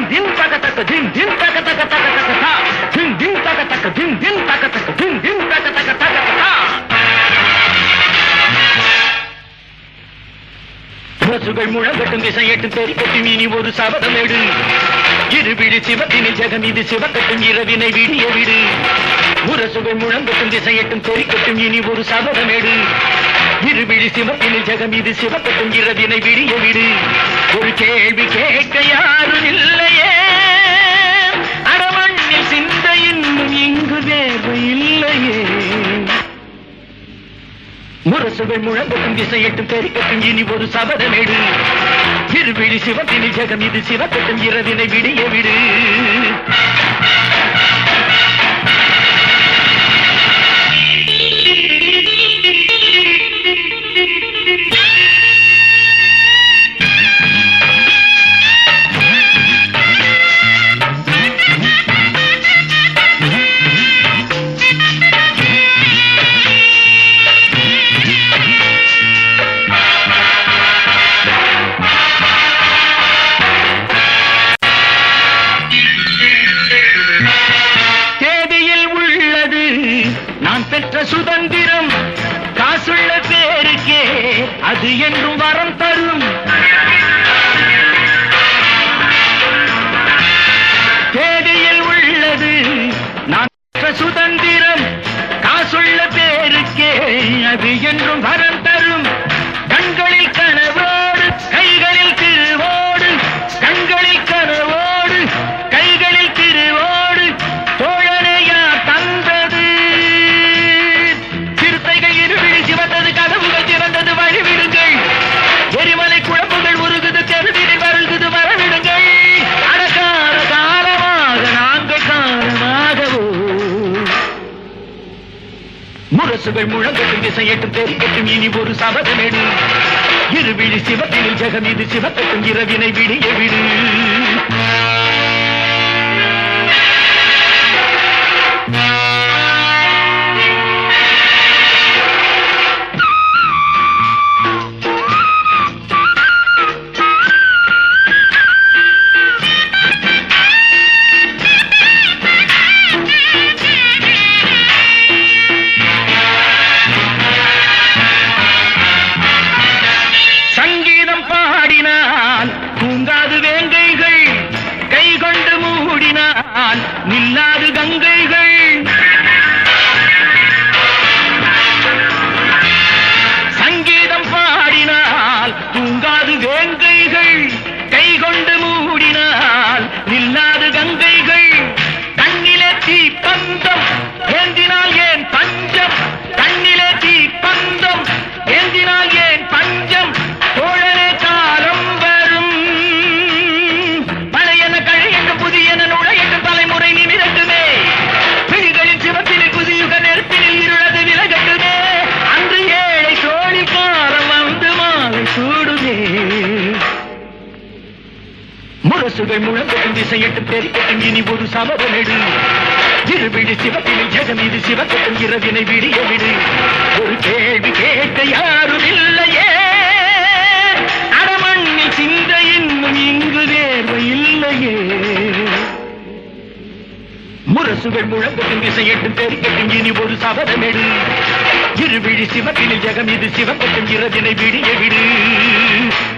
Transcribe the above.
தின் தின் தக தக தின் தின் தக தக தக தக தா தின் தின் தக தக தின் தின் தக தக தின் தின் தக தக தக தா முரசுகள் முழங்கட்டும் திசையட்டும் தெரிக்கட்டும் இனி ஒரு சபதமேடு இருவிழி சிவத்தினில் ஜெகம் இது சிவக்கட்டும் இரவினை விடிய விடு முரசுகள் முழங்கட்டும் திசையட்டும் தெரிக்கட்டும் இனி ஒரு சபதமேடு இருவிழி சிவத்தினில் ஜெகம் இது சிவக்கட்டும் இரவினை விடிய விடு ஒரு கேள்வி கேட்க யாரும் இல்லையே அடமண்ணில் சிந்த இன்னும் இங்கு தேவை இல்லையே முரசுகள் முழங்கட்டும் திசையட்டும் தெரிக்கட்டும் இனி ஒரு சபதமேடு திருவிழி சிவத்தினி ஜெகம் இது சிவக்கட்டும் இரவினை விடிய விடு தேதியில் உள்ளது நான் பெற்ற சுதந்திரம் காசுள்ள பேருக்கே அது என்றும் வரம் தரும் தேதியில் உள்ளது நான் பெற்ற சுதந்திரம் காசுள்ள பேருக்கே அது என்றும் வரம் தரும் கண்களில் கனவோடு கைகளில் திருவோடு கண்களில் கனவோடு கைகளில் திருவோடு தோழனையா தந்தது சிறுத்தைகள் இருவிழி சிவந்தது கதவுகள் திறந்தது வழிவிடுங்கள் எரிமலை குழம்புகள் உருகுது தெருவினில் வருகுது வரவிடுங்கள் அடக்கார காலமாக நாங்கள் காலமாகவோ முரசுகள் முழங்கட்டும் திசையட்டும் தெரிக்கட்டும் இனி ஒரு சபதமேடு இருவிழி சிவத்தினில் ஜெகம் இது சிவக்கட்டும் இரவினை விடிய விடு சங்கீதம் பாடினால் தூங்காது வேங்கைகள் கை கொண்டு மூடினால் நில்லாது கங்கைகள் சங்கீதம் பாடினால் தூங்காது வேங்கைகள் கை கொண்டு மூடினால் நில்லாது கங்கைகள் கண்ணிலே தீ பந்தம் ஏந்தினால் ஏன் பஞ்சம் கண்ணிலே தீ பந்தம் ஏந்தினால் ஏன் பஞ்சம் தோழனே காலம் வரும் பழையன கழையென புதியன நுழையட்டு தலைமுறை நிமிரட்டுமே பிடிகளின் சிவத்தினில் புதியுக நெருப்பினில் இருளது விலகட்டுமே அன்று ஏழை தோழி காலம் வந்து மாலை சூடுமே முரசுகள் முழங்கட்டும் திசையட்டும் பெருக்கட்டும் இனி ஒரு சமதமெடு இருவிழி சிவத்தினில் ஜெகம் இது சிவக்கட்டும் இரவினை விடிய விடு ஒரு கேள்வி கேட்க யாரும் இல்லையே அடமண்ணில் சிந்த இன்னும் இங்கு தேர்வு இல்லையே முரசுகள் முழங்கட்டும் திசையட்டும் பெருக்கட்டும் இனி ஒரு சபதமெடு இருவிழி சிவத்தினில் ஜெகம் இது சிவக்கட்டும் இரவினை விடிய விடு